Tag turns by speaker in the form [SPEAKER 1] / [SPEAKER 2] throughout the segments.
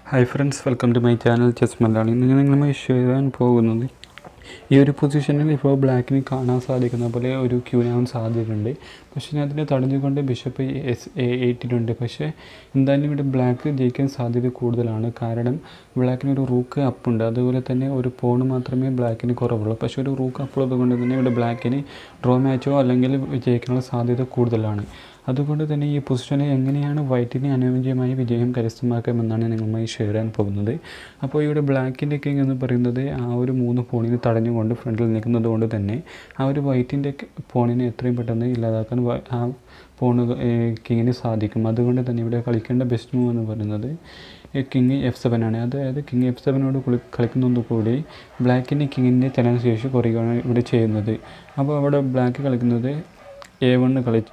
[SPEAKER 1] hi friends welcome to my channel chess Malayali ഇന്ന് ഞാൻ നിങ്ങളുമായി ഷെയർ ചെയ്യാൻ പോകുന്നത് ഈ ഒരു പൊസിഷനിൽ ഇപ്പോൾ ബ്ലാക്കിന് കാണാൻ സാധിക്കുന്ന പോലെ ഒരു ക്യൂനാവാൻ സാധ്യതയുണ്ട് പക്ഷേ ഞാൻ അതിനെ തടഞ്ഞുകൊണ്ട് ബിഷപ്പ് എസ് എ എയ്റ്റിലുണ്ട് പക്ഷേ എന്തായാലും ഇവിടെ ബ്ലാക്ക് ജയിക്കാൻ സാധ്യത കൂടുതലാണ് കാരണം ബ്ലാക്കിന് ഒരു റൂക്ക് അപ്പ് ഉണ്ട് അതുപോലെ തന്നെ ഒരു പോണ് മാത്രമേ ബ്ലാക്കിന് കുറവുള്ളൂ പക്ഷേ ഒരു റൂക്ക് അപ്പ് ഉള്ളത് കൊണ്ട് തന്നെ ഇവിടെ ബ്ലാക്കിന് ഡ്രോ മാച്ചോ അല്ലെങ്കിൽ ജയിക്കാനുള്ള സാധ്യത കൂടുതലാണ് അതുകൊണ്ട് തന്നെ ഈ പൊസിഷനെ എങ്ങനെയാണ് വൈറ്റിന് അനുയോജ്യമായി വിജയം കരസ്ഥമാക്കാമെന്നാണ് നിങ്ങളുമായി ഷെയർ ചെയ്യാൻ പോകുന്നത് അപ്പോൾ ഇവിടെ ബ്ലാക്കിൻ്റെ കിങ് എന്ന് പറയുന്നത് ആ ഒരു മൂന്ന് പോണിനെ തടഞ്ഞുകൊണ്ട് ഫ്രണ്ടിൽ നിൽക്കുന്നത് കൊണ്ട് തന്നെ ആ ഒരു വൈറ്റിൻ്റെ പോണിനെ എത്രയും പെട്ടെന്ന് ഇല്ലാതാക്കാൻ വ- ആ പോണ് കിങ്ങിന് സാധിക്കും അതുകൊണ്ട് തന്നെ ഇവിടെ കളിക്കേണ്ട ബെസ്റ്റ് മൂവ് എന്ന് പറയുന്നത് കിങ് എഫ് സെവൻ ആണ് അതായത് കിങ് എഫ് സെവനോട് കളിക്കുന്നതോടുകൂടി ബ്ലാക്കിൻ്റെ കിങ്ങിൻ്റെ ചലനശേഷി കുറയുകയാണ് ഇവിടെ ചെയ്യുന്നത് അപ്പോൾ അവിടെ ബ്ലാക്ക് കളിക്കുന്നത് എ വണ്ണ് കളിച്ച്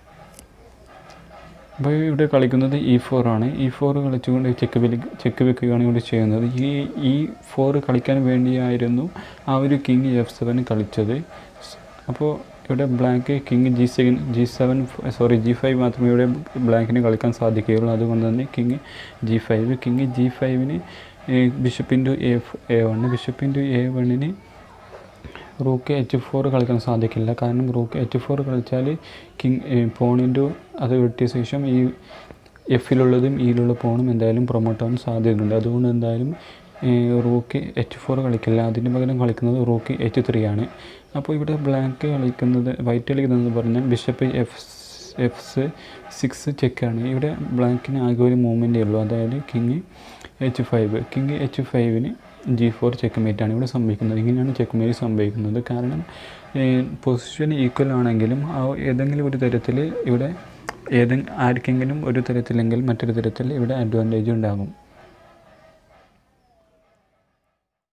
[SPEAKER 1] അപ്പോൾ ഇവിടെ കളിക്കുന്നത് ഇ ഫോർ ആണ് ഇ ഫോർ കളിച്ചുകൊണ്ട് ചെക്ക് വലി ചെക്ക് വെക്കുകയാണ് ഇവിടെ ചെയ്യുന്നത് ഈ ഇ ഫോർ കളിക്കാൻ വേണ്ടിയായിരുന്നു ആ ഒരു കിങ് എഫ് സെവൻ കളിച്ചത് അപ്പോൾ ഇവിടെ black king g seven g seven sorry g five മാത്രമേ ഇവിടെ ബ്ലാക്കിന് കളിക്കാൻ സാധിക്കുകയുള്ളൂ അതുകൊണ്ട് തന്നെ king g five king g ഫൈവിന് bishop into a a one bishop into a വണ്ണിന് റൂക്ക് എച്ച് ഫോർ കളിക്കാൻ സാധിക്കില്ല കാരണം റൂക്ക് എച്ച് ഫോർ കളിച്ചാൽ കിങ് പോണിൻ്റു അത് വെട്ടിയ ശേഷം ഈ എഫിലുള്ളതും ഇയിലുള്ള പോണും എന്തായാലും പ്രൊമോട്ട് ആവാൻ സാധ്യതയുണ്ട് അതുകൊണ്ട് എന്തായാലും റൂക്ക് എച്ച് ഫോർ കളിക്കില്ല അതിന് പകരം കളിക്കുന്നത് റൂക്ക് എച്ച് ത്രീ ആണ് അപ്പോൾ ഇവിടെ ബ്ലാക്ക് കളിക്കുന്നത് വൈറ്റ് കളിക്കുന്നത് പറഞ്ഞാൽ ബിഷപ്പ് എഫ് എഫ് സിക്സ് ചെക്കാണ് ഇവിടെ ബ്ലാക്കിന് ആകെ ഒരു മൂവ്മെൻറ്റേ ഉള്ളൂ അതായത് king h five king h ഫൈവിന് ജി ഫോർ ചെക്ക് മേറ്റാണ് ഇവിടെ സംഭവിക്കുന്നത് ഇങ്ങനെയാണ് ചെക്ക് മേറ്റ് സംഭവിക്കുന്നത് കാരണം പൊസിഷൻ ഈക്വൽ ആണെങ്കിലും ആ ഏതെങ്കിലും ഒരു തരത്തിൽ ഇവിടെ ഏതെ ആർക്കെങ്കിലും ഒരു തരത്തിലെങ്കിൽ മറ്റൊരു തരത്തിൽ ഇവിടെ അഡ്വാൻറ്റേജ് ഉണ്ടാകും